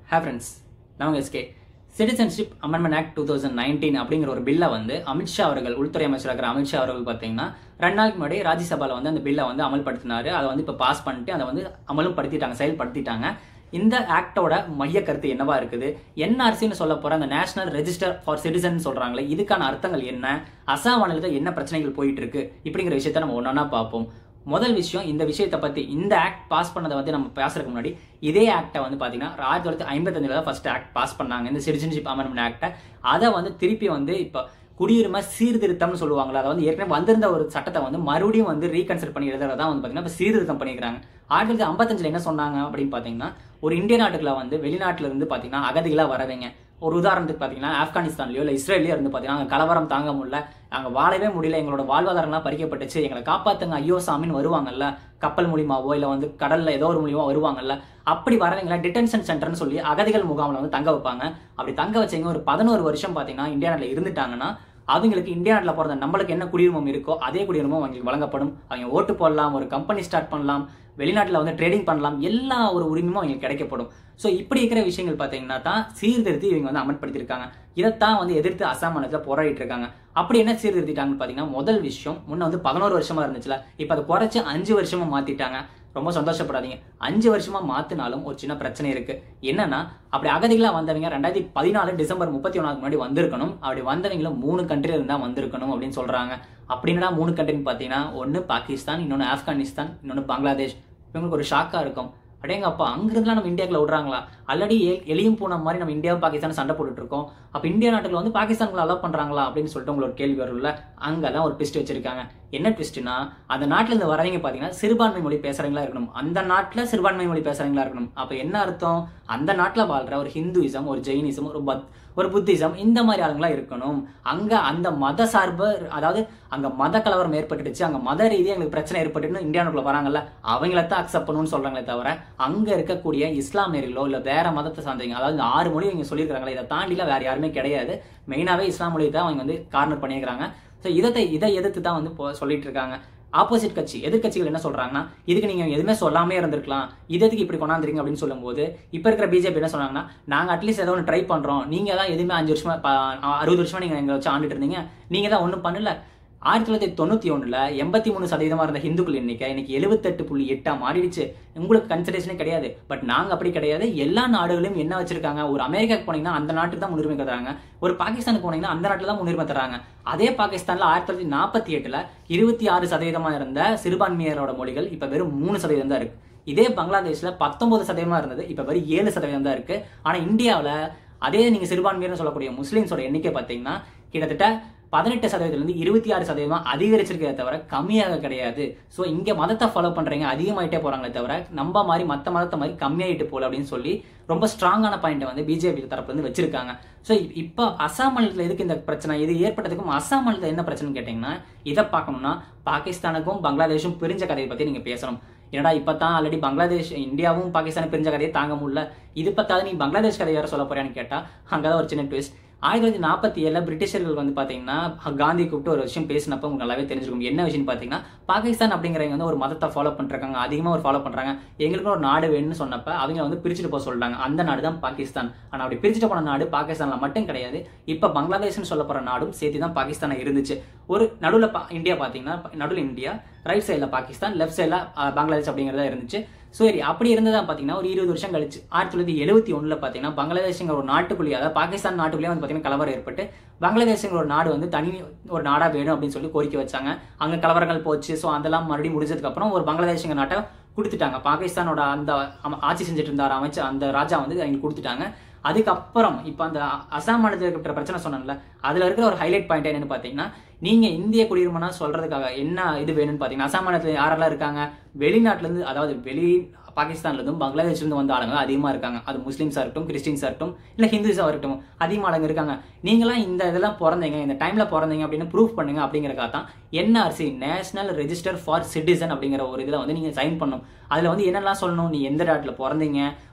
ஹே friends நான் SK citizenship amendment act two thousand nineteen அப்படிங்கிற ஒரு பில்லை வந்து அமித்ஷா அவர்கள் உள்துறை அமைச்சராக இருக்கிற அமித்ஷா அவர்கள் பார்த்தீங்கன்னா ரெண்டு நாளுக்கு முன்னாடி ராஜ்யசபாவில் வந்து அந்த பில்லை வந்து அமல்படுத்தினாரு அதை வந்து இப்போ பாஸ் பண்ணிட்டு அதை வந்து அமலும் படுத்திட்டாங்க செயல்படுத்திட்டாங்க இந்த ஆக்டோட மைய கருத்து என்னவா இருக்குது என்ஆர்சின்னு சொல்ல போற அந்த நேஷனல் ரெஜிஸ்டர் ஃபார் சிட்டிசன் சொல்றாங்களே இதுக்கான அர்த்தங்கள் என்ன அசாம் மாநிலத்தில் என்ன பிரச்சனைகள் போயிட்டு இருக்கு இப்படிங்கிற விஷயத்த நம்ம ஒன்றா பார்ப்போம் முதல் விஷயம் இந்த விஷயத்தை பத்தி இந்த ஆக்ட் பாஸ் பண்ணதை வந்து நம்ம பேசுறதுக்கு முன்னாடி இதே ஆக்டை வந்து பாத்தீங்கன்னா ஆயிரத்தி தொள்ளாயிரத்தி ஐம்பத்தஞ்சில் தான் ஃபர்ஸ்ட் ஆக்ட் பாஸ் பண்ணாங்க இந்த சிட்டிசன்ஷிப் அமெண்ட்மெண்ட் ஆக்டை அதை வந்து திருப்பி வந்து இப்போ குடியுரிமை சீர்திருத்தம்னு சொல்லுவாங்களா அதை வந்து ஏற்கனவே வந்திருந்த ஒரு சட்டத்தை வந்து மறுபடியும் வந்து ரீகன்சிடர் பண்ணி எழுதுறதா வந்து பாத்தீங்கன்னா இப்போ சீர்திருத்தம் பண்ணிக்கிறாங்க ஆயிரத்தி தொள்ளாயிரத்தி ஐம்பத்தஞ்சில் என்ன சொன்னாங்க அப்படின்னு பாத்தீங்கன்னா ஒரு இந்திய நாட்டுக்குள்ள வந்து வெளிநாட்டுல இருந்து பாத்தீங்கன்னா அகதிகளா வரவங்க ஒரு உதாரணத்துக்கு பார்த்தீங்கன்னா ஆப்கானிஸ்தான்லயோ இல்லை இஸ்ரேலியோ இருந்து பார்த்தீங்கன்னா அங்கே கலவரம் தாங்க முடியல அங்கே வாழவே முடியல எங்களோட வாழ்வாதாரம்லாம் பறிக்கப்பட்டுச்சு எங்களை காப்பாத்துங்க ஐயோ சாமின்னு வருவாங்கல்ல கப்பல் மூலியமாவோ இல்லை வந்து கடல்ல ஏதோ ஒரு மூலியமா வருவாங்கல்ல அப்படி வரவங்கள டிடென்ஷன் சென்டர்னு சொல்லி அகதிகள் முகாமில் வந்து தங்க வைப்பாங்க அப்படி தங்க வச்சவங்க ஒரு பதினோரு வருஷம் பார்த்தீங்கன்னா இந்தியா நாட்டில் இருந்துட்டாங்கன்னா அவங்களுக்கு இந்தியா நாட்டில் பிறந்த நம்மளுக்கு என்ன குடியுரிமம் இருக்கோ அதே குடியுரிமம் அவங்களுக்கு வழங்கப்படும் அவங்க ஓட்டு போடலாம் ஒரு கம்பெனி ஸ்டார்ட் பண்ணலாம் வெளிநாட்டில் வந்து ட்ரேடிங் பண்ணலாம் எல்லா ஒரு உரிமையும் அவங்களுக்கு கிடைக்கப்படும் ஸோ இப்படி இருக்கிற விஷயங்கள் பார்த்தீங்கன்னா தான் சீர்திருத்தி இவங்க வந்து அமல்படுத்தியிருக்காங்க இதைத்தான் வந்து எதிர்த்து அசாம் மாநிலத்தில் போராடிட்டு இருக்காங்க அப்படி என்ன சீர்திருத்திட்டாங்கன்னு பார்த்தீங்கன்னா முதல் விஷயம் முன்ன வந்து பதினோரு வருஷமா இருந்துச்சுல இப்போ அதை குறைச்சு அஞ்சு வருஷமா மாத்திட்டாங்க ரொம்ப சந்தோஷப்படாதீங்க அஞ்சு வருஷமா மாத்தினாலும் ஒரு சின்ன பிரச்சனை இருக்கு என்னன்னா அப்படி அகதிகளா வந்தவங்க ரெண்டாயிரத்தி பதினாலு டிசம்பர் முப்பத்தி ஒன்னாவது முன்னாடி வந்திருக்கணும் அப்படி வந்தவங்கள மூணு கண்ட்ரில இருந்தா வந்திருக்கணும் அப்படின்னு சொல்றாங்க அப்படின்னா மூணு கண்ட்ரின்னு பாத்தீங்கன்னா ஒன்னு பாகிஸ்தான் இன்னொன்னு ஆப்கானிஸ்தான் இன்னொன்னு பங்களாதேஷ் இவங்களுக்கு ஒரு ஷாக்கா இருக்கும் அடேங்கப்பா அங்கிருந்துலாம் நம்ம இந்தியாக்குள்ள விடுறாங்களா ஆல்ரெடி எளியும் பூனை மாதிரி நம்ம இந்தியாவும் பாகிஸ்தான் சண்டை போட்டுட்டு இருக்கோம் அப்ப இந்தியா நாட்டுல வந்து பாகிஸ்தான்களை அலோவ் பண்றாங்களா அப்படின்னு சொல்லிட்டு உங்களோட கேள்வி வரும்ல அங்கதான் ஒரு ட்விஸ்ட் வச்சிருக்காங்க என்ன ட்விஸ்ட்னா அந்த நாட்டுல இருந்து வரவங்க பாத்தீங்கன்னா சிறுபான்மை மொழி பேசுறவங்களா இருக்கணும் அந்த நாட்டுல சிறுபான்மை மொழி பேசுறவங்களா இருக்கணும் அப்ப என்ன அர்த்தம் அந்த நாட்டுல வாழ்ற ஒரு ஹிந்துயிசம் ஒரு ஜெயினிசம் ஒரு பத் ஒரு புத்திசம் இந்த மாதிரி ஆளுங்களா இருக்கணும் அங்க அந்த மத சார்பு அதாவது அங்க மத கலவரம் ஏற்பட்டுடுச்சு அங்க மத ரீதியாக எங்களுக்கு பிரச்சனை ஏற்பட்டுன்னு இந்தியாவுக்குள்ள வராங்கல்ல அவங்கள தான் அக்செப்ட் பண்ணணும்னு சொல்றாங்களே தவிர அங்க இருக்கக்கூடிய இஸ்லாமியர்களோ இல்ல வேற மதத்தை சார்ந்தவங்க அதாவது இந்த ஆறு மொழி இவங்க சொல்லியிருக்காங்களே இதை தாண்டில வேற யாருமே கிடையாது மெயினாவே இஸ்லாம் மொழி தான் அவங்க வந்து கார்னர் பண்ணியிருக்காங்க ஸோ இதை இதை எதிர்த்து தான் வந்து சொல்லிட்டு இருக்காங்க ஆப்போசிட் கட்சி எதிர்கட்சிகள் என்ன சொல்றாங்கன்னா இதுக்கு நீங்க எதுவுமே சொல்லாமே இருந்திருக்கலாம் இது எதுக்கு இப்படி கொண்டாந்துறீங்க அப்படின்னு சொல்லும்போது இப்ப இருக்கிற பிஜேபி என்ன சொன்னாங்கன்னா நாங்க அட்லீஸ்ட் ஏதோ ஒன்று ட்ரை பண்றோம் நீங்க தான் எதுவுமே அஞ்சு வருஷமா அறுபது வருஷமா நீங்க எங்களை வச்சு ஆண்டுட்டு இருந்தீங்க நீங்க தான் ஒன்றும் பண்ணல ஆயிரத்தி தொள்ளாயிரத்தி தொண்ணூத்தி ஒண்ணுல எண்பத்தி மூணு சதவீதமா இருந்த ஹிந்துக்கள் எண்ணிக்கை இன்னைக்கு எழுபத்தெட்டு புள்ளி எட்டா மாறிடுச்சு உங்களுக்கு கன்சிடரேஷனே கிடையாது பட் நாங்க அப்படி கிடையாது எல்லா நாடுகளையும் என்ன வச்சிருக்காங்க ஒரு அமெரிக்காக்கு போனீங்கன்னா அந்த நாட்டுக்கு தான் முன்னுரிமை தராங்க ஒரு பாகிஸ்தானுக்கு போனீங்கன்னா அந்த நாட்டில் தான் முன்னுரிமை தராங்க அதே பாகிஸ்தான்ல ஆயிரத்தி தொள்ளாயிரத்தி நாற்பத்தி எட்டுல இருபத்தி ஆறு சதவீதமா இருந்த சிறுபான்மையரோட மொழிகள் இப்ப வெறும் மூணு சதவீதம் தான் இருக்கு இதே பங்களாதேஷ்ல பத்தொன்பது சதவீதமா இருந்தது இப்ப வெறும் ஏழு சதவீதம் தான் இருக்கு ஆனா இந்தியாவில் அதே நீங்க சிறுபான்மையர்னு சொல்லக்கூடிய முஸ்லீம்ஸோட எண்ணிக்கை பார்த்தீங்கன்னா கிட்டத்தட்ட பதினெட்டு சதவீதத்திலிருந்து இருபத்தி ஆறு சதவீதம் அதிகரிச்சிருக்கே தவிர கம்மியாக கிடையாது ஸோ இங்க மதத்தை ஃபாலோ பண்றீங்க அதிகமாயிட்டே போறாங்களே தவிர நம்ம மாதிரி மற்ற மதத்தை மாதிரி கம்மியாயிட்டு போல அப்படின்னு சொல்லி ரொம்ப ஸ்ட்ராங்கான பாயிண்ட்டை வந்து பிஜேபி தரப்புல இருந்து வச்சிருக்காங்க ஸோ இப்போ அசாம் மாநிலத்தில் எதுக்கு இந்த பிரச்சனை இது ஏற்பட்டதுக்கும் அசாம் மாநிலத்தில் என்ன பிரச்சனைன்னு கேட்டீங்கன்னா இதை பார்க்கணும்னா பாகிஸ்தானுக்கும் பங்களாதேஷும் பிரிஞ்ச கதையை பத்தி நீங்க பேசணும் என்னடா இப்போ தான் ஆல்ரெடி பங்களாதேஷ் இந்தியாவும் பாகிஸ்தானும் பிரிஞ்ச கதையை தாங்க முடியல இது பத்தாவது நீ பங்களாதேஷ் கதை வேற சொல்ல போறியான்னு கேட்டா அங்கதான் ஒரு சின்ன ட்விஸ்ட் ஆயிரத்தி தொள்ளாயிரத்தி நாற்பத்தி ஏழுல பிரிட்டிஷர்கள் வந்து பாத்தீங்கன்னா காந்தி கூப்பிட்டு ஒரு விஷயம் பேசினப்ப உங்களுக்கு நல்லாவே தெரிஞ்சிருக்கும் என்ன விஷயம் பாத்தீங்கன்னா பாகிஸ்தான் அப்படிங்கிறவங்க வந்து ஒரு மதத்தை ஃபாலோ பண்ணிருக்காங்க அதிகமா ஒரு ஃபாலோ பண்றாங்க எங்களுக்கு ஒரு நாடு வேணும்னு சொன்னப்ப அவங்க வந்து பிரிச்சுட்டு போக சொல்றாங்க அந்த நாடு தான் பாகிஸ்தான் ஆனா அப்படி பிரிச்சுட்டு போன நாடு பாகிஸ்தான்ல மட்டும் கிடையாது இப்ப பங்களாதேஷ்னு சொல்ல போற நாடும் சேர்த்து தான் பாகிஸ்தானா இருந்துச்சு ஒரு நடுவில் இந்தியா பாத்தீங்கன்னா நடுவில் இந்தியா ரைட் சைடில் பாகிஸ்தான் லெஃப்ட் சைடில் பங்களாதேஷ் அப்படிங்கிறதா இருந்துச்சு சரி அப்படி இருந்ததா பார்த்தீங்கன்னா ஒரு இருபது வருஷம் கழிச்சு ஆயிரத்தி தொள்ளாயிரத்தி எழுபத்தி ஒன்றில் பார்த்தீங்கன்னா பங்களாதேஷ்ங்கிற ஒரு நாட்டுக்குள்ளேயே அதாவது பாகிஸ்தான் நாட்டுக்குள்ளேயே வந்து பார்த்தீங்கன்னா கலவரம் ஏற்பட்டு பங்களாதேஷ்ங்கிற ஒரு நாடு வந்து தனி ஒரு நாடாக வேணும் அப்படின்னு சொல்லி கோரிக்கை வச்சாங்க அங்கே கலவரங்கள் போச்சு ஸோ அதெல்லாம் மறுபடியும் முடிஞ்சதுக்கப்புறம் ஒரு பங்களாதேஷ்ங்கிற நாட்டை கொடுத்துட்டாங்க பாகிஸ்தானோட அந்த ஆட்சி செஞ்சுட்டு இருந்தார் அமைச்சர் அந்த ராஜா வந்து அவங்களுக்கு கொடுத்துட்டாங்க அதுக்கப்புறம் இப்போ அந்த அசாம் மாநிலத்தில் இருக்கிற பிரச்சனை சொன்னேன்ல அதில் இருக்கிற ஒரு ஹைலைட் பாயிண்ட் என்னன்னு பார்த்தீங்கன்னா நீங்க இந்திய குடியுரிமைனா சொல்றதுக்காக என்ன இது வேணும்னு பார்த்தீங்கன்னா அசாம் மாநிலத்தில் யாரெல்லாம் இருக்காங்க வெளிநாட்டிலேருந்து அதாவது வெளி பாகிஸ்தான்ல இருந்தும் பங்களாதேஷ்ல இருந்து வந்த ஆளுங்க அதிகமா இருக்காங்க அது முஸ்லீம்ஸா இருக்கட்டும் கிறிஸ்டின்ஸா இருக்கட்டும் இல்ல ஹிந்துஸா இருக்கட்டும் அதிகமா ஆளுங்க இருக்காங்க நீங்களாம் இந்த இதெல்லாம் பிறந்தீங்க இந்த டைம்ல பிறந்தீங்க அப்படின்னு ப்ரூஃப் பண்ணுங்க அப்படிங்கறக்காக தான் NRC national register for citizen அப்படிங்கிற ஒரு இதுல வந்து நீங்க சைன் பண்ணும் அதுல வந்து என்னெல்லாம் சொல்லணும் நீ எந்த நாட்டுல பிறந்தீங்க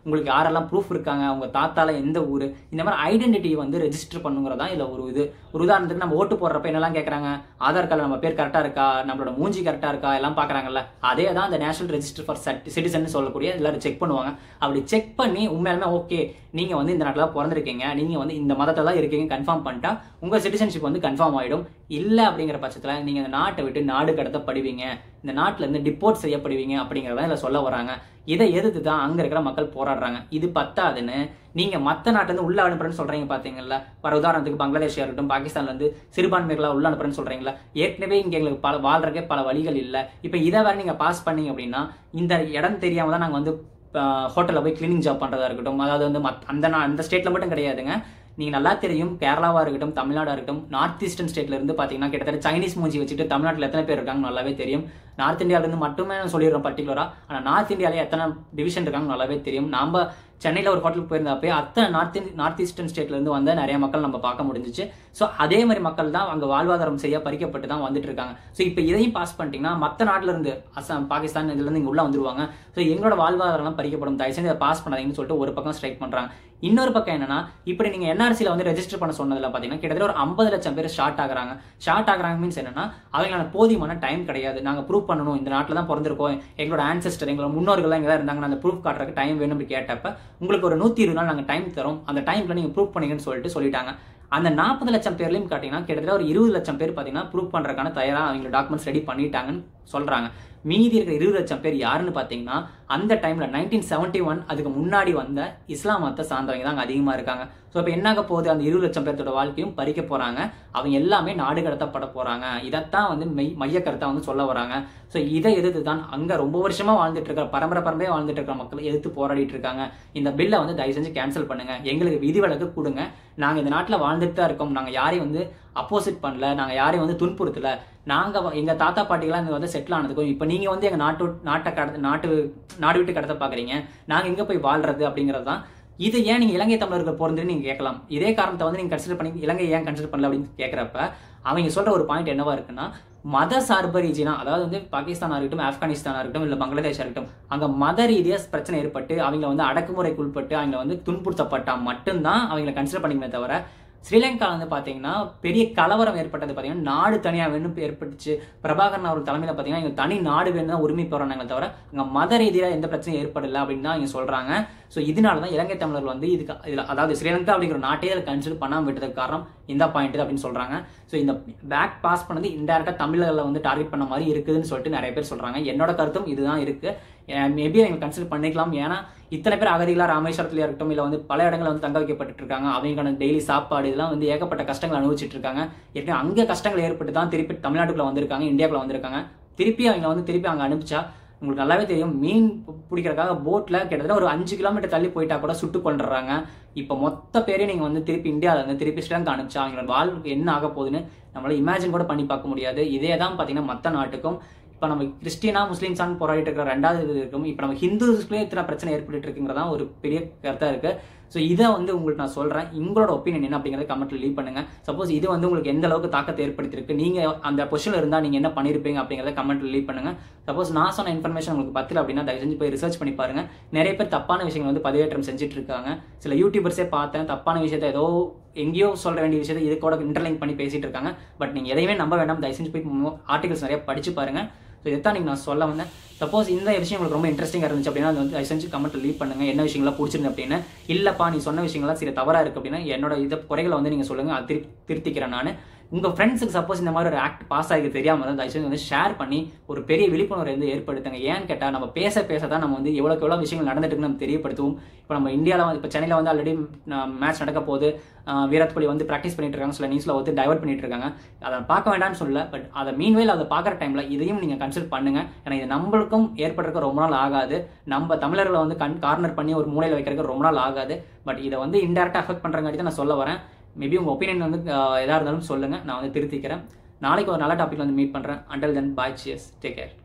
உங்களுக்கு யாரெல்லாம் ப்ரூஃப் இருக்காங்க உங்க தாத்தால எந்த ஊர் இந்த மாதிரி ஐடென்டிட்டி வந்து ரெஜிஸ்டர் பண்ணுங்கிறதா இல்ல ஒரு இது ஒரு உதாரணத்துக்கு நம்ம ஓட்டு போடுறப்ப என்னெல்லாம் கேட்கறாங்க ஆதார் கார்டில் நம்ம பேர் கரெக்டா இருக்கா நம்மளோட மூஞ்சி கரெக்டா இருக்கா எல்லாம் பாக்குறாங்கல்ல அதே தான் அந்த நேஷனல் ரெஜிஸ்டர் ஃபார் சிட்டிசன் சொல்லக்கூடிய எல்லாரும் செக் பண்ணுவாங்க அப்படி செக் பண்ணி உண்மையாலுமே ஓகே நீங்க வந்து இந்த நாட்டில் பிறந்திருக்கீங்க நீங்க வந்து இந்த மதத்தில் தான் இருக்கீங்க கன்ஃபார்ம் பண்ணிட்டா உங்க சிட்டிசன்ஷிப் வந்து கன்ஃபார்ம் ஆயிடும் இல்ல அப்படிங்கிற பட்சத்துல நீங்க இந்த நாட்டை விட்டு நாடு கடத்தப்படுவீங்க இந்த நாட்டுல இருந்து டிப்போர்ட் செய்யப்படுவீங்க அப்படிங்கறத இதுல சொல்ல வராங்க இதை எதிர்த்து தான் அங்க இருக்கிற மக்கள் போராடுறாங்க இது பத்தாதுன்னு நீங்க மத்த நாட்டுல இருந்து உள்ள அனுப்புறேன்னு சொல்றீங்க பாத்தீங்கல்ல வர உதாரணத்துக்கு பங்களாதேஷ் இருக்கட்டும் பாகிஸ்தான்ல இருந்து சிறுபான்மைகளா உள்ள அனுப்புறேன்னு சொல்றீங்களா ஏற்கனவே இங்க எங்களுக்கு பல வாழ்றதுக்கே பல வழிகள் இல்ல இப்ப இதை வேற நீங்க பாஸ் பண்ணீங்க அப்படின்னா இந்த இடம் தெரியாம தான் நாங்க வந்து ஹோட்டலில் போய் கிளீனிங் ஜாப் பண்ணுறதா இருக்கட்டும் அதாவது வந்து மத் அந்த நா- அந்த ஸ்டேட்டில் மட்டும் கிடையாதுங்க நீங்கள் நல்லா தெரியும் கேரளாவாக இருக்கட்டும் தமிழ்நாடா இருக்கட்டும் நார்த் ஈஸ்டர்ன் ஸ்டேட்ல இருந்து பார்த்தீங்கன்னா கிட்டத்தட்ட சைனீஸ் மூஞ்சி வச்சுட்டு தமிழ்நாட்டில் எத்தனை பேர் இருக்காங்க நல்லாவே தெரியும் நார்த் இந்தியால இருந்து மட்டுமே நான் சொல்லிடுறோம் பர்டிகுலராக ஆனால் நார்த் இந்தியாவிலே எத்தனை டிவிஷன் இருக்காங்க நல்லாவே தெரியும் நாம சென்னையில் ஒரு ஹோட்டலுக்கு போயிருந்தப்பே அத்தனை நார்த் இந்தி- நார்த் ஈஸ்டர்ன் ஸ்டேட்ல இருந்து வந்த நிறைய மக்கள் நம்ம பார்க்க முடிஞ்சிச்சு ஸோ அதே மாதிரி மக்கள் தான் அங்கே வாழ்வாதாரம் செய்ய பறிக்கப்பட்டு தான் வந்துட்டு இருக்காங்க ஸோ இப்போ இதையும் பாஸ் பண்ணிட்டீங்கன்னா மற்ற நாட்டில இருந்து அசாம் பாகிஸ்தான் இதுல இருந்து இங்க உள்ள வந்துருவாங்க ஸோ எங்களோட வாழ்வாதாரம் பறிக்கப்படும் தயவு செஞ்சு இதை பாஸ் பண்ணாதீங்கன்னு சொல்லிட்டு ஒரு பக்கம் ஸ்ட்ரைக் பண்றாங்க இன்னொரு பக்கம் என்னன்னா இப்படி நீங்க என்ஆர்சியில் வந்து ரெஜிஸ்டர் பண்ண சொன்னதுல பாத்தீங்கன்னா கிட்டத்தட்ட ஒரு ஐம்பது லட்சம் பேர் ஷார்ட் ஆகுறாங்க ஷார்ட் ஆகுறாங்க மீன்ஸ் என்னன்னா அவங்களான போதியமான டைம் கிடையாது நாங்க ப்ரூவ் பண்ணணும் இந்த நாட்டில் தான் பிறந்திருக்கோம் எங்களோட ஆன்செஸ்டர் எங்களோட முன்னோர்கள் எங்க இருந்தாங்க அந்த ப்ரூஃப் காட்டுறதுக்கு டைம் வேணும் அப்படி கேட்டப்ப உங்களுக்கு ஒரு நூத்தி இருபது நாள் நாங்க டைம் தரோம் அந்த டைம்ல நீங்க ப்ரூவ் பண்ணீங்கன்னு சொல்லிட்டு சொல்லிட்டாங்க அந்த நாற்பது லட்சம் பேர்லையும் காட்டிங்கன்னா கிட்டத்தட்ட ஒரு இருபது லட்சம் பேர் பார்த்தீங்கன்னா ப்ரூவ் பண்றதுக்கான தயாரா அவங்க டாக்குமெண்ட்ஸ் ரெடி பண்ணிட்டாங்கன்னு சொல்றாங்க மீதி இருக்கிற இருபது லட்சம் பேர் யாருன்னு பார்த்தீங்கன்னா அந்த டைம்ல நைன்டீன் செவன்டி ஒன் அதுக்கு முன்னாடி வந்த இஸ்லாம் மதத்தை சார்ந்தவங்க தான் அங்க அதிகமா இருக்காங்க ஸோ இப்போ என்னாக போகுது அந்த இருபது லட்சம் பேர்த்தோட வாழ்க்கையும் பறிக்க போறாங்க அவங்க எல்லாமே நாடு கடத்தப்பட போறாங்க இதைத்தான் வந்து மெய் மைய கருத்தா வந்து சொல்ல வராங்க ஸோ இதை எதிர்த்து தான் அங்க ரொம்ப வருஷமா வாழ்ந்துட்டு இருக்கிற பரம்பரை பரம்பரையா வாழ்ந்துட்டு இருக்கிற மக்கள் எதிர்த்து போராடிட்டு இருக்காங்க இந்த பில்லை வந்து தயவு செஞ்சு கேன்சல் பண்ணுங்க எங்களுக்கு விதிவிலக்கு கொடுங்க நாங்க இந்த நாட்டில் வாழ்ந்துட்டு தான் இருக்கோம் நாங்க யாரையும் வந்து அப்போசிட் பண்ணல நாங்க யாரையும் வந்து துன்புறுத்தல நாங்க வ- எங்க தாத்தா பாட்டிகளாம் இங்க வந்து செட்டில் ஆனதுக்கும் இப்போ நீங்க வந்து எங்க நாட்டு நாட்டை கடத்த நாட்டு நாடு விட்டு கடத்த பாக்குறீங்க நாங்க எங்க போய் வாழ்றது அப்படிங்கிறது தான் இது ஏன் நீங்க இலங்கை தமிழர்கள் பிறந்து நீங்க கேட்கலாம் இதே காரணத்தை வந்து நீங்க கன்சிடர் பண்ணி இலங்கை ஏன் கன்சிடர் பண்ணல அப்படின்னு கேட்கறப்ப அவங்க சொல்ற ஒரு பாயிண்ட் என்னவா இருக்குன்னா மத சார்பு ரீஜினா அதாவது வந்து பாகிஸ்தானா இருக்கட்டும் ஆப்கானிஸ்தானா இருக்கட்டும் இல்ல பங்களாதேஷா இருக்கட்டும் அங்க மத ரீதியா பிரச்சனை ஏற்பட்டு அவங்கள வந்து அடக்குமுறைக்கு உட்பட்டு அவங்கள வந்து துன்புறுத்தப்பட்டா மட்டும்தான் அவங்கள கன்சிடர் பண்ணிக்கமே தவிர ஸ்ரீலங்கா வந்து பாத்தீங்கன்னா பெரிய கலவரம் ஏற்பட்டது பாத்தீங்கன்னா நாடு தனியா வேணும் ஏற்பட்டுச்சு பிரபாகரன் அவர்கள் தலைமையில பாத்தீங்கன்னா இங்க தனி நாடு வேணும் தான் உரிமை போறாங்க தவிர அங்க மத ரீதியா எந்த பிரச்சனையும் ஏற்படல அப்படின்னு தான் இங்க சொல்றாங்க ஸோ இதனால தான் இலங்கை தமிழர்கள் வந்து இதுக்கு இதுல அதாவது ஸ்ரீலங்கா அப்படிங்கிற ஒரு நாட்டையே அதை கன்சிடர் பண்ணாம விட்டதுக்கு காரணம் இந்த பாயிண்ட் அப்படின்னு சொல்றாங்க ஸோ இந்த பேக் பாஸ் பண்ணது இன்டெரக்டா தமிழர்களை வந்து டார்கெட் பண்ண மாதிரி இருக்குதுன்னு சொல்லிட்டு நிறைய பேர் சொல்றாங்க என்னோட கருத்தும் இதுதான் இருக்கு மேபி அவங்க கன்சிடர் பண்ணிக்கலாம் ஏன்னா இத்தனை பேர் அகதிகளா ராமேஸ்வரத்துல இருக்கட்டும் இல்ல வந்து பல இடங்கள்ல வந்து தங்க வைக்கப்பட்டு இருக்காங்க அவங்களுக்கான டெய்லி சாப்பாடு இதெல்லாம் வந்து ஏகப்பட்ட கஷ்டங்கள் அனுபவிச்சுட்டு இருக்காங்க ஏற்கனவே அங்க கஷ்டங்கள் ஏற்பட்டு தான் திருப்பி தமிழ்நாட்டுக்குள்ள வந்திருக்காங்க இந்தியாக்குள்ள வந்திருக்காங்க திருப்பி அவங்க வந்து திருப்பி அங்க அனுப்பிச்சா உங்களுக்கு நல்லாவே தெரியும் மீன் பு- பிடிக்கிறதுக்காக போட்ல கிட்டத்தட்ட ஒரு அஞ்சு கிலோமீட்டர் தள்ளி போயிட்டா கூட சுட்டு கொண்டுறாங்க இப்போ மொத்த பேரையும் நீங்க வந்து திருப்பி இந்தியால இருந்து திருப்பி ஸ்ரீலங்கா அனுப்பிச்சா அவங்களோட வாழ்வுக்கு என்ன ஆக போகுதுன்னு நம்மளால இமேஜின் கூட பண்ணி பார்க்க முடியாது இதே தான் பாத்தீங்கன்னா மற்ற நாட்டுக்கும் இப்போ நம்ம கிறிஸ்டியனா முஸ்லீம்ஸான்னு போராடிட்டு இருக்கிற ரெண்டாவது இது இருக்கும் இப்போ நம்ம ஹிந்துஸ்க்குள்ளே இத்தனை பிரச்சனை ஏற்பட்டு இருக்குங்கிறதா ஒரு பெரிய கருத்தா இருக்கு ஸோ இதை வந்து உங்களுக்கு நான் சொல்றேன் உங்களோட ஒப்பீனியன் என்ன அப்படிங்கறத கமெண்ட்ல லீவ் பண்ணுங்க சப்போஸ் இது வந்து உங்களுக்கு எந்த அளவுக்கு தாக்கத்தை ஏற்படுத்தியிருக்கு நீங்க அந்த பொசிஷன்ல இருந்தா நீங்க என்ன பண்ணிருப்பீங்க அப்படிங்கறத கமெண்ட்ல லீவ் பண்ணுங்க சப்போஸ் நான் சொன்ன இன்ஃபர்மேஷன் உங்களுக்கு பத்தல அப்படின்னா தயவு செஞ்சு போய் ரிசர்ச் பண்ணி பாருங்க நிறைய பேர் தப்பான விஷயங்கள் வந்து பதிவேற்றம் செஞ்சுட்டு இருக்காங்க சில யூடியூபர்ஸே பார்த்தேன் தப்பான விஷயத்த ஏதோ எங்கேயோ சொல்ற வேண்டிய விஷயத்தை இது கூட இன்டர்லிங்க் பண்ணி பேசிட்டு இருக்காங்க பட் நீங்க எதையுமே நம்ப வேண்டாம் தயவு செஞ்சு போய் ஆர்டிகல்ஸ் நிறைய படிச்சு பாருங்க ஸோ இதைத்தான் நீங்க நான் சொல்ல வந்தேன் சப்போஸ் இந்த விஷயம் உங்களுக்கு ரொம்ப இன்ட்ரெஸ்டிங்காக இருந்துச்சு அப்படின்னா அது வந்து தயவு செஞ்சு கமெண்ட்ல லீவ் பண்ணுங்க என்ன விஷயங்கள்லாம் பிடிச்சிருந்து அப்படின்னு இல்லப்பா நீ சொன்ன விஷயங்கள்லாம் சில தவறா இருக்கு அப்படின்னா என்னோட இதை குறைகளை வந்து நீங்க சொல்லுங்க அது திரு திருத்திக்கிறேன் நான் உங்க ஃப்ரெண்ட்ஸுக்கு சப்போஸ் இந்த மாதிரி ஒரு ஆக்ட் பாஸ் ஆகி தெரியாம இருந்தால் தயவு செஞ்சு வந்து ஷேர் பண்ணி ஒரு பெரிய விழிப்புணர்வு வந்து ஏற்படுத்துங்க ஏன்னு கேட்டா நம்ம பேச பேச தான் நம்ம வந்து எவ்வளோக்கு எவ்வளோ விஷயங்கள் நடந்துட்டு இருக்குன்னு நம்ம தெரியப்படுத்துவோம் இப்போ நம்ம இந்தியாவில் வந்து இப்போ சென்னையில் வந்து ஆல்ரெடி மேட்ச் நடக்க போகுது ஆஹ் விராட் கோலி வந்து ப்ராக்டிஸ் பண்ணிட்டு இருக்காங்க சில நியூஸ்ல வந்து டைவர்ட் பண்ணிட்டு இருக்காங்க அதை பார்க்க வேண்டாம்னு சொல்லல பட் அதை மீன்வேல் அதை பார்க்குற டைம்ல இதையும் நீங்க கன்சிடர் பண்ணுங்க ஏன்னா இது நம்மளுக்கும் ஏற்பட்டிருக்க ரொம்ப நாள் ஆகாது நம்ம தமிழர்களை வந்து கண் கார்னர் பண்ணி ஒரு மூலையில் வைக்கிறதுக்கு ரொம்ப நாள் ஆகாது பட் இதை வந்து இன்டெரக்டா அஃபெக்ட் பண்றங்காட்டி தான் நான் சொல்ல வரேன் மேபி உங்க ஒப்பீனியன் வந்து ஆஹ் எதா இருந்தாலும் சொல்லுங்க நான் வந்து திருத்திக்கிறேன் நாளைக்கு ஒரு நல்ல டாபிக் வந்து மீட் பண்றேன் until then bye cheers take care